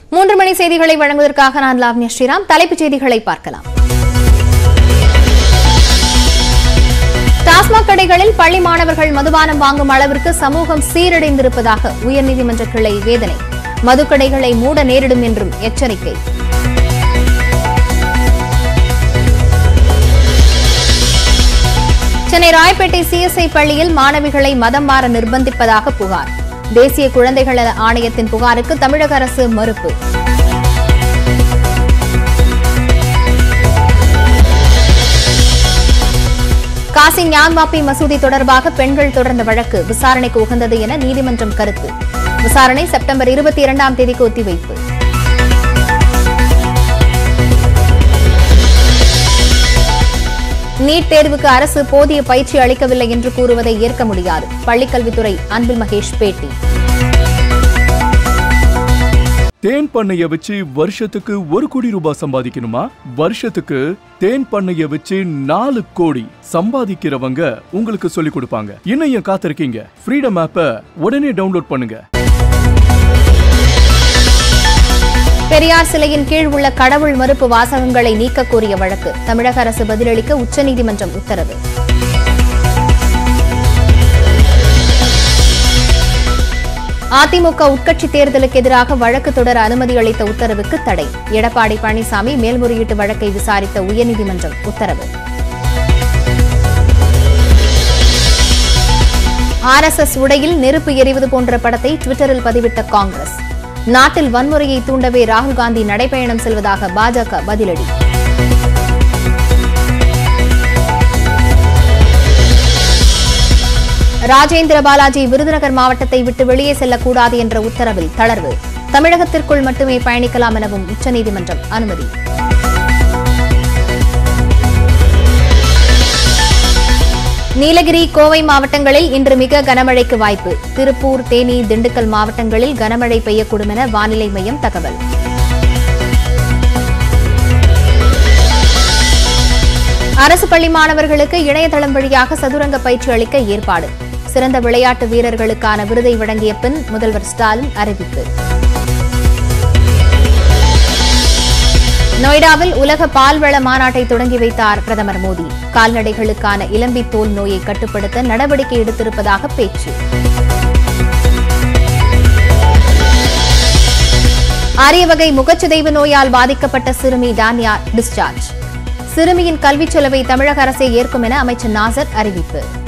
மூன்று மணி செய்திகளை வழங்குவதற்காக நான் லாவண்யா ஸ்ரீராம் தலைப்புச் செய்திகளை பார்க்கலாம் டாஸ்மாக் கடைகளில் பள்ளி மாணவர்கள் மதுபானம் வாங்கும் அளவிற்கு சமூகம் சீரடைந்திருப்பதாக உயர்நீதிமன்ற கிளை வேதனை மதுக்கடைகளை மூட நேரிடும் என்றும் எச்சரிக்கை சென்னை ராயப்பேட்டை சிஎஸ்ஐ பள்ளியில் மாணவிகளை மதம் மாற நிர்பந்திப்பதாக புகார் தேசிய குழந்தைகள் நல ஆணையத்தின் புகாருக்கு தமிழக அரசு மறுப்பு காசி ஞான்வாப்பி மசூதி தொடர்பாக பெண்கள் தொடர்ந்த வழக்கு விசாரணைக்கு உகந்தது என நீதிமன்றம் கருத்து விசாரணை செப்டம்பர் இருபத்தி இரண்டாம் தேதிக்கு ஒத்திவைப்பு நீட் தேர்வுக்கு அரசு போதிய பயிற்சி அளிக்கவில்லை என்று கூறுவதை ஏற்க முடியாது பள்ளிக்கல்வித்துறை அன்பில் மகேஷ் பேட்டி தேன் பண்ணைய வச்சு வருஷத்துக்கு ஒரு கோடி ரூபாய் சம்பாதிக்கணுமா வருஷத்துக்கு தேன் பண்ணைய வச்சு நாலு கோடி சம்பாதிக்கிறவங்க உங்களுக்கு சொல்லி கொடுப்பாங்க இன்னும் ஏன் காத்திருக்கீங்க ஃப்ரீடம் ஆப்ப உடனே டவுன்லோட் பண்ணுங்க பெரியார் சிலையின் கீழ் உள்ள கடவுள் மறுப்பு வாசகங்களை நீக்க கோரிய வழக்கு தமிழக அரசு பதிலளிக்க உச்சநீதிமன்றம் உத்தரவு அதிமுக உட்கட்சி தேர்தலுக்கு எதிராக வழக்கு தொடர அனுமதி அளித்த உத்தரவுக்கு தடை எடப்பாடி பழனிசாமி மேல்முறையீட்டு வழக்கை விசாரித்த உயர்நீதிமன்றம் உத்தரவு ஆர்எஸ்எஸ் உடையில் நெருப்பு எரிவது போன்ற படத்தை டுவிட்டரில் பதிவிட்ட காங்கிரஸ் நாட்டில் வன்முறையை தூண்டவே ராகுல் காந்தி நடைபயணம் செல்வதாக பாஜக பதிலடி ராஜேந்திர பாலாஜி விருதுநகர் மாவட்டத்தை விட்டு வெளியே செல்லக்கூடாது என்ற உத்தரவில் தளர்வு தமிழகத்திற்குள் மட்டுமே பயணிக்கலாம் எனவும் உச்சநீதிமன்றம் அனுமதி நீலகிரி கோவை மாவட்டங்களில் இன்று மிக கனமழைக்கு வாய்ப்பு திருப்பூர் தேனி திண்டுக்கல் மாவட்டங்களில் கனமழை பெய்யக்கூடும் என வானிலை மையம் தகவல் அரசு பள்ளி மாணவர்களுக்கு இணையதளம் வழியாக சதுரங்க பயிற்சி அளிக்க ஏற்பாடு சிறந்த விளையாட்டு வீரர்களுக்கான விருதை வழங்கிய பின் முதல்வர் ஸ்டாலின் அறிவிப்பு நொய்டாவில் உலக பால்வள மாநாட்டை தொடங்கி வைத்தார் பிரதமர் மோடி கால்நடைகளுக்கான இளம்பி தோல் நோயை கட்டுப்படுத்த நடவடிக்கை எடுத்திருப்பதாக பேச்சு அரிய வகை முகச்சிதைவு நோயால் பாதிக்கப்பட்ட சிறுமி டானியா டிஸ்சார்ஜ் சிறுமியின் கல்விச் செலவை தமிழக அரசே ஏற்கும் என அமைச்சர் நாசர் அறிவிப்பு